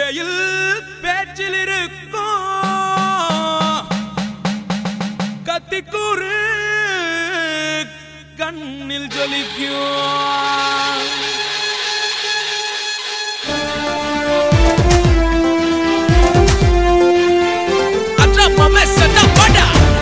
வெயில் பேச்சில் இருக்கும் கத்திக்கூறு கண்ணில் ஜொலிக்கும் Atrápame esa tapada.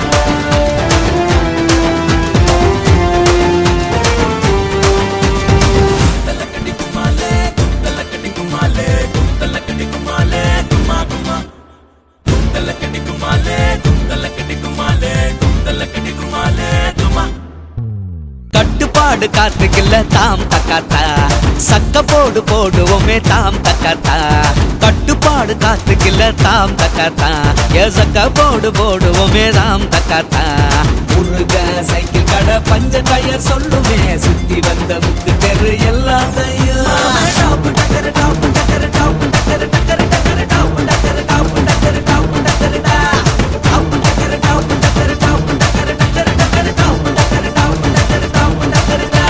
கட்டுப்பாடு காத்துக்கில்ல தாம் தக்காத்தா சக்க போடு போடுவோமே தாம் தக்காத்தா கட்டுப்பாடு காத்துக்கில்ல தாம் தக்காத்தா ஏ சக்க போடு போடுவோமே தாம் தக்காத்தா முருக சைக்கிள் கடை பஞ்ச டயர் சொல்லுமே சுத்தி வந்த முத்து தெரு எல்லாத்தையும் டாப்பு டக்கரு, டாப்பு டக்கரு, டாப்பு டக்கரு, டக்கரு, டக்கரு, டாப்பு டக்கரு, டாப்பு டக்கரு, டாப்பு டக்கரு, டா. டாப்பு டக்கரு, டாப்பு டக்கரு, டாப்பு டக்கரு, டக்கரு, டக்கரு, டாப்பு டக்கரு, டாப்பு டக்கரு, டாப்பு டக்கரு, டா.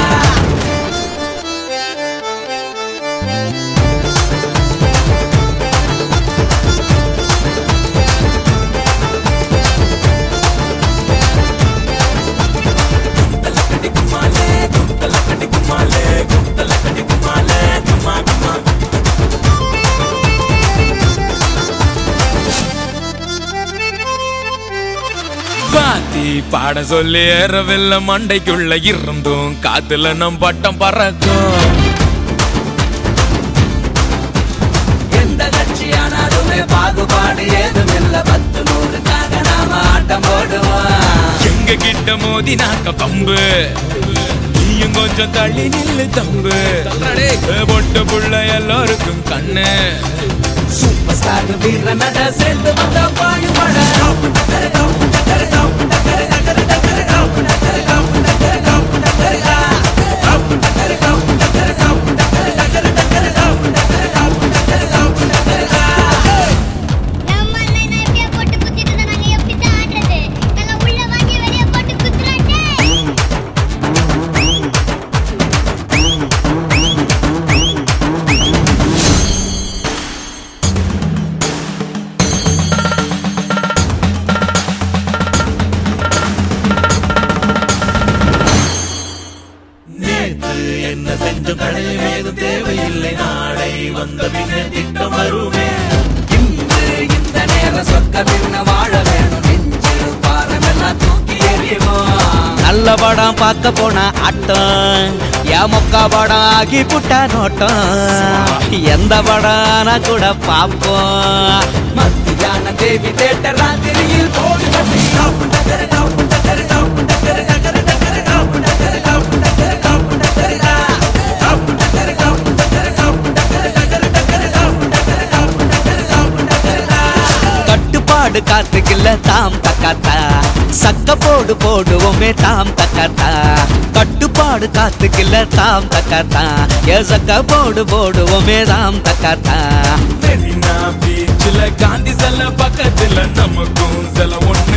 பாத்தி பாட சொல்லி ஏறவில்லை மண்டைக்குள்ள இருந்தும் காத்துல நம் பட்டம் பறக்கும் எந்த கட்சியானாலுமே பாகுபாடு ஏதுமில்ல பத்து நூறுக்காக நாம ஆட்டம் போடுவோம் எங்க கிட்ட மோதி நாக்க பம்பு நீயும் கொஞ்சம் தள்ளி நில்லு தம்பு பொட்ட புள்ள எல்லாருக்கும் கண்ணு சூப்பர் ஸ்டார் வீர நட சேர்ந்து வந்த பாயுமட நம்ம அண்ணனை எப்படியா போட்டு குத்திட்டு இருந்தா நாங்க எப்படித்தான் ஆடுறது? நாங்க உள்ள வாங்கி வெளிய போட்டு குத்துறோண்டே. நேற்று என்ன செஞ்சும் கடையில் ஏதும் தேவையில்லை நாளை வந்த பின்ன திட்டம் வருமே இன்று இந்த நேரம் சொக்க பின்ன வாழ வேணும் நெஞ்சு பாரமெல்லாம் தூக்கி எறியுவோம் நல்ல படம் பார்க்க போன ஆட்டம் என் மொக்கா படம் ஆகி புட்டா நோட்டம் எந்த படம் கூட பார்ப்போம் மத்தியான தேவி தேட்டர் ராத்திரியில் போடு கட்டி டாப்பு டக்கரு, டாப்பு டக்கரு, டாப்பு டக்கரு, டக்கரு, டக்கரு, டாப்பு டக்கரு, டாப்பு டக்கரு, டாப்பு டக்கரு, டா. டாப்பு டக்கரு, டாப்பு டக்கரு, டாப்பு டக்கரு, டக்கரு, டக்கரு, டாப்பு டக்கரு, டாப்பு டக்கரு, டாப்பு டக்கரு, டா. கட்டுப்பாடு காத்துக்கில்ல தாம் தக்காத்தா சக்க போடு போடுவோமே தாம் தக்காத்தா கட்டுப்பாடு காத்துக்கில்ல தாம் தக்காத்தா ஏ சக்க போடு போடுவோமே தாம் தக்காத்தா மெரினா பீச்சில் காந்தி சில பக்கத்துல நமக்கும் சில ஒண்ணு